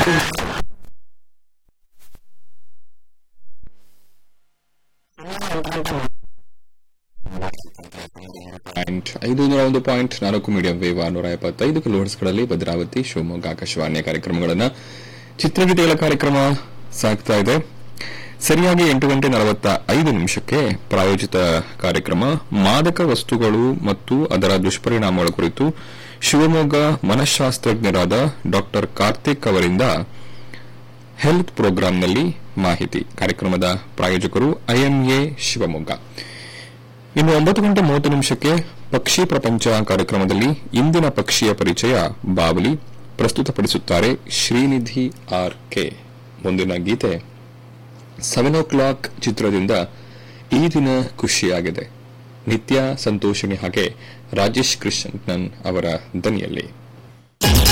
point ಐದು ನೂರ ಒಂದು ಪಾಯಿಂಟ್ ನಾಲ್ಕು ಮೀಡಿಯಂ ವೇವ್ ನೂರ ಎಪ್ಪತ್ತೈದು ಕಿಲೋಹರ್ಸ್ಗಳಲ್ಲಿ ಭದ್ರಾವತಿ ಶಿವಮೊಗ್ಗ ಆಕಾಶವಾಣಿಯ ಕಾರ್ಯಕ್ರಮಗಳನ್ನು ಚಿತ್ರಗೀತೆಗಳ ಕಾರ್ಯಕ್ರಮ ಸಾಗ್ತಾ ಇದೆ ಸರಿಯಾಗಿ ಎಂಟು ಗಂಟೆ ನಲವತ್ತ ಐದು ನಿಮಿಷಕ್ಕೆ ಪ್ರಾಯೋಜಿತ ಕಾರ್ಯಕ್ರಮ ಮಾದಕ ವಸ್ತುಗಳು ಮತ್ತು ಅದರ ದುಷ್ಪರಿಣಾಮಗಳ ಕುರಿತು ಶಿವಮೊಗ್ಗ ಮನಃಶಾಸ್ತ್ರಜ್ಞರಾದ ಡಾಕ್ಟರ್ ಕಾರ್ತಿಕ್ ಅವರಿಂದ ಹೆಲ್ತ್ ಪ್ರೋಗ್ರಾಂನಲ್ಲಿ ಮಾಹಿತಿ ಕಾರ್ಯಕ್ರಮದ ಪ್ರಾಯೋಜಕರು ಐಎಂಎ ಶಿವಮೊಗ್ಗ ಇನ್ನು ಒಂಬತ್ತು ಗಂಟೆ ಮೂವತ್ತು ನಿಮಿಷಕ್ಕೆ ಪಕ್ಷಿ ಪ್ರಪಂಚ ಕಾರ್ಯಕ್ರಮದಲ್ಲಿ ಇಂದಿನ ಪಕ್ಷಿಯ ಪರಿಚಯ ಬಾವಲಿ ಪ್ರಸ್ತುತಪಡಿಸುತ್ತಾರೆ ಶ್ರೀನಿಧಿ ಆರ್ ಕೆ ಮುಂದಿನ ಗೀತೆ ಸೆವೆನ್ ಓ ಕ್ಲಾಕ್ ಚಿತ್ರದಿಂದ ಈ ದಿನ ಖುಷಿಯಾಗಿದೆ ನಿತ್ಯ ಸಂತೋಷಿನಿ ಹಾಗೆ ರಾಜೇಶ್ ಕೃಷ್ಣನ್ ಅವರ ದನಿಯಲ್ಲಿ